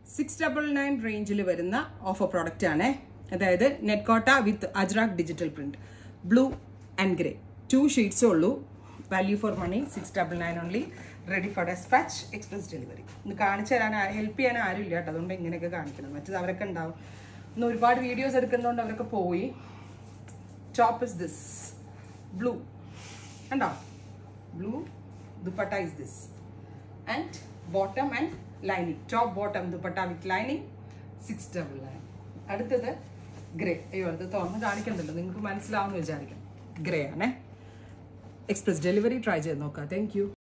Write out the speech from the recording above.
six double nine റേഞ്ചിൽ വരുന്ന offer product ആണ് അതായത് നെറ്റ്കോട്ട with Ajrak digital print blue and grey two ഷീറ്റ്സേ ഉള്ളൂ value for money six double nine only ready for dispatch express delivery ഇന്ന് കാണിച്ചു തരാൻ ഹെൽപ്പ് ചെയ്യാൻ ആരും ഇല്ല കേട്ടോ അതുകൊണ്ട് ഇങ്ങനെയൊക്കെ കാണിക്കണം മറ്റത് അവരൊക്കെ ഉണ്ടാവും ഇന്ന് ഒരുപാട് വീഡിയോസ് എടുക്കുന്നതുകൊണ്ട് അവരൊക്കെ പോയി ടോപ്പ് ഇസ് ദിസ് ബ്ലൂ കണ്ടോ blue dupatta is this and bottom and lining top bottom dupatta with lining six double nine അടുത്തത് ഗ്രേ അയ്യോ അത് തുറന്ന് കാണിക്കണ്ടല്ലോ നിങ്ങൾക്ക് മനസ്സിലാവുമെന്ന് വിചാരിക്കാം ഗ്രേ ആണേ എക്സ്പ്രസ് ഡെലിവറി ട്രൈ ചെയ്ത് നോക്കാം താങ്ക് യു